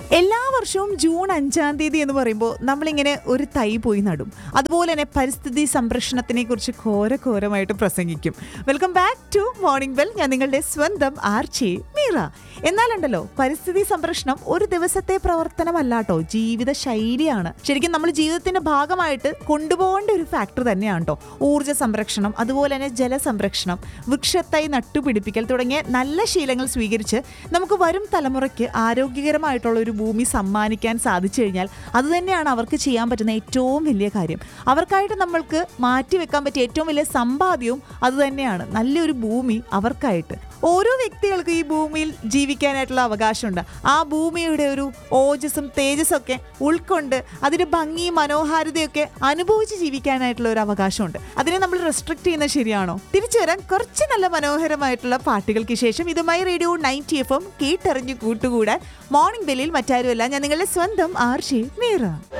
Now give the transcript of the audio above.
എല്ലാ വർഷവും ജൂൺ അഞ്ചാം തീയതി എന്ന് പറയുമ്പോൾ നമ്മളിങ്ങനെ ഒരു തൈ പോയി നടും അതുപോലെ തന്നെ പരിസ്ഥിതി സംരക്ഷണത്തിനെ കുറിച്ച് ഘോരഘോരമായിട്ട് പ്രസംഗിക്കും welcome back to morning bell ഞാൻ നിങ്ങളുടെ സ്വന്തം ആർച്ചി മീറ എന്നാലുണ്ടല്ലോ പരിസ്ഥിതി സംരക്ഷണം ഒരു ദിവസത്തെ പ്രവർത്തനമല്ല കേട്ടോ ജീവിത ശൈലിയാണ് ശരിക്കും നമ്മൾ ജീവിതത്തിന്റെ ഭാഗമായിട്ട് കൊണ്ടുപോകേണ്ട ഒരു ഫാക്ടർ തന്നെയാണ് കേട്ടോ ഊർജ്ജ സംരക്ഷണം അതുപോലെ തന്നെ ജലസംരക്ഷണം വൃക്ഷത്തൈ നട്ടുപിടിപ്പിക്കൽ തുടങ്ങിയ നല്ല ശീലങ്ങൾ സ്വീകരിച്ച് നമുക്ക് വരും തലമുറയ്ക്ക് ആരോഗ്യകരമായിട്ടുള്ള ഒരു ഭൂമി സമ്മാനിക്കാൻ സാധിച്ചു കഴിഞ്ഞാൽ അതുതന്നെയാണ് അവർക്ക് ചെയ്യാൻ പറ്റുന്ന ഏറ്റവും വലിയ കാര്യം അവർക്കായിട്ട് നമ്മൾക്ക് മാറ്റിവെക്കാൻ പറ്റിയ ഏറ്റവും വലിയ സമ്പാദ്യവും അതുതന്നെയാണ് നല്ലൊരു ഭൂമി അവർക്കായിട്ട് ഓരോ വ്യക്തികൾക്കും ഈ ഭൂമിയിൽ ജീവിക്കാനായിട്ടുള്ള അവകാശമുണ്ട് ആ ഭൂമിയുടെ ഒരു ഓജസ്സും തേജസ്സും ഒക്കെ ഉൾക്കൊണ്ട് അതിന്റെ ഭംഗിയും മനോഹാരിതയൊക്കെ അനുഭവിച്ച് ജീവിക്കാനായിട്ടുള്ള ഒരു അവകാശമുണ്ട് അതിനെ നമ്മൾ റെസ്ട്രിക്ട് ചെയ്യുന്നത് ശരിയാണോ തിരിച്ചു വരാൻ കുറച്ച് നല്ല മനോഹരമായിട്ടുള്ള പാട്ടുകൾക്ക് ശേഷം ഇതുമായി റേഡിയോ നയൻറ്റി എഫ് എം കേട്ടറിഞ്ഞ് കൂട്ടുകൂടാൻ മോർണിംഗ് ബെല്ലിൽ മറ്റാരുമല്ല ഞാൻ നിങ്ങളുടെ സ്വന്തം ആർഷി മീറ